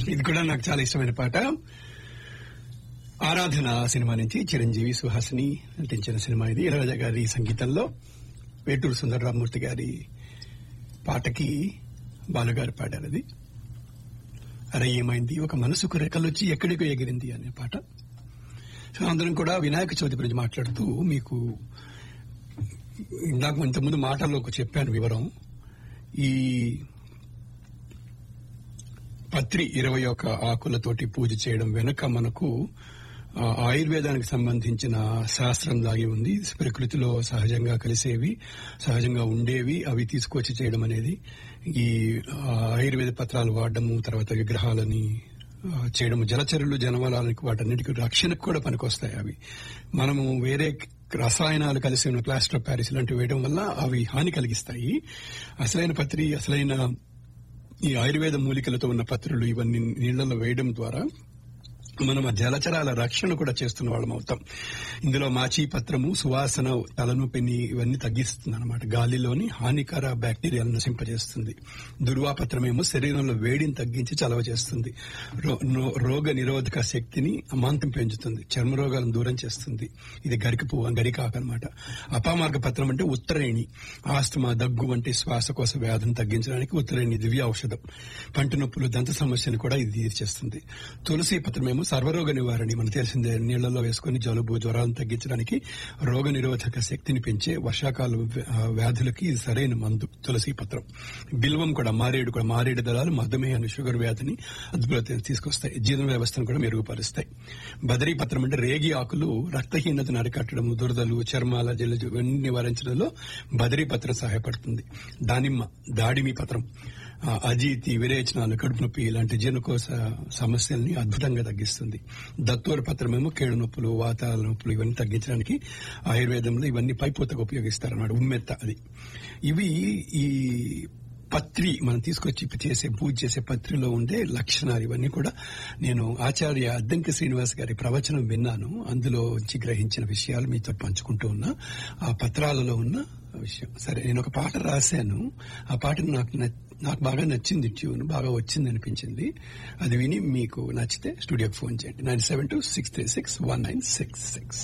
ఇది కూడా నాకు చాలా ఇష్టమైన పాట ఆరాధన సినిమా నుంచి చిరంజీవి సుహాసిని నటించిన సినిమా ఇది ఇళరాజా గారి సంగీతంలో వేటూరు సుందరరామూర్తి గారి పాటకి బాలుగారు పాడారు అది అరే ఏమైంది ఒక మనసుకు రెక్కలొచ్చి ఎక్కడికో ఎగిరింది అనే పాట సో అందరం కూడా వినాయక చవితి గురించి మాట్లాడుతూ మీకు ఇందాక ఇంతకుముందు మాటల్లో ఒక చెప్పాను వివరం ఈ పత్రి ఇరవై ఒక్క ఆకులతోటి పూజ చేయడం వెనుక మనకు ఆ, ఆయుర్వేదానికి సంబంధించిన శాస్త్రం దాగి ఉంది ప్రకృతిలో సహజంగా కలిసేవి సహజంగా ఉండేవి అవి తీసుకొచ్చి చేయడం అనేది ఈ ఆ, ఆయుర్వేద పత్రాలు వాడడము తర్వాత విగ్రహాలని ఆ, చేయడము జలచరులు జనవలాలకు వాటన్నిటికీ రక్షణకు కూడా పనికొస్తాయి అవి మనము వేరే రసాయనాలు కలిసి ఉన్న ప్లాస్టర్ ఆఫ్ ప్యారిస్ ఇలాంటివి వేయడం వల్ల అవి హాని కలిగిస్తాయి అసలైన పత్రి అసలైన ఈ ఆయుర్వేద మూలికలతో ఉన్న పత్రులు ఇవన్నీ నీళ్లలో వేయడం ద్వారా మనం ఆ జలచరాల రక్షణ కూడా చేస్తున్న వాళ్ళం అవుతాం ఇందులో మాచీ పత్రము సువాసన తలనొప్పిని ఇవన్నీ తగ్గిస్తుంది అనమాట గాలిలోని హానికర బ్యాక్టీరియాలను నశింపజేస్తుంది దుర్వాపత్రమేమో శరీరంలో వేడిని తగ్గించి చలవ చేస్తుంది రో- నో- రోగ నిరోధక శక్తిని అమాంతం పెంచుతుంది చర్మ రోగాలను దూరం చేస్తుంది ఇది గరిక పువ్వు గరికాకు అనమాట అపామార్గ పత్రం అంటే ఉత్తరేణి ఆస్తమా దగ్గు వంటి శ్వాసకోశ వ్యాధిని తగ్గించడానికి ఉత్తరేణి దివ్య ఔషధం పంటి నొప్పులు దంత సమస్యను కూడా ఇది తీర్చేస్తుంది తులసి పత్రమేమో సర్వరోగ నివారణి మనకు తెలిసిందే నీళ్లలో వేసుకుని జలుబు జ్వరాలను తగ్గించడానికి రోగ నిరోధక శక్తిని పెంచే వర్షాకాల వ్య- ఆ, వ్యాధులకి ఇది సరైన మందు తులసి పత్రం బిల్వం కూడా మారేడు కూడా మారేడు దళాలు మధుమేహాన్ని షుగర్ వ్యాధిని అద్భుత తీసుకొస్తాయి జీర్ణ వ్యవస్థను కూడా మెరుగుపరుస్తాయి బదరీ పత్రం అంటే రేగి ఆకులు రక్తహీనతను అరికట్టడం దురదలు చర్మాల జలజు ఇవన్నీ నివారించడంలో బదరీ పత్రం సహాయపడుతుంది దానిమ్మ దాడిమి పత్రం ఆ, అజీతి విరేచనాలు కడుపు నొప్పి ఇలాంటి జీర్ణకోశ సమస్యల్ని అద్భుతంగా తగ్గిస్తుంది దత్తూర పత్రమేమో కేడు నొప్పులు వాతాల నొప్పులు ఇవన్నీ తగ్గించడానికి ఆయుర్వేదంలో ఇవన్నీ పైపోతకు ఉపయోగిస్తారన్నమాట ఉమ్మెత్త అది ఇవి ఈ పత్రి మనం తీసుకొచ్చి చేసే పూజ చేసే పత్రిలో ఉండే లక్షణాలు ఇవన్నీ కూడా నేను ఆచార్య అద్దంకి శ్రీనివాస్ గారి ప్రవచనం విన్నాను అందులో నుంచి గ్రహించిన విషయాలు మీతో పంచుకుంటూ ఉన్నా ఆ పత్రాలలో ఉన్న విషయం సరే నేను ఒక పాట రాశాను ఆ పాట నాకు నచ్- నాకు బాగా నచ్చింది ట్యూన్ బాగా వచ్చింది అనిపించింది అది విని మీకు నచ్చితే స్టూడియోకి ఫోన్ చేయండి nine seven two six three six one nine six six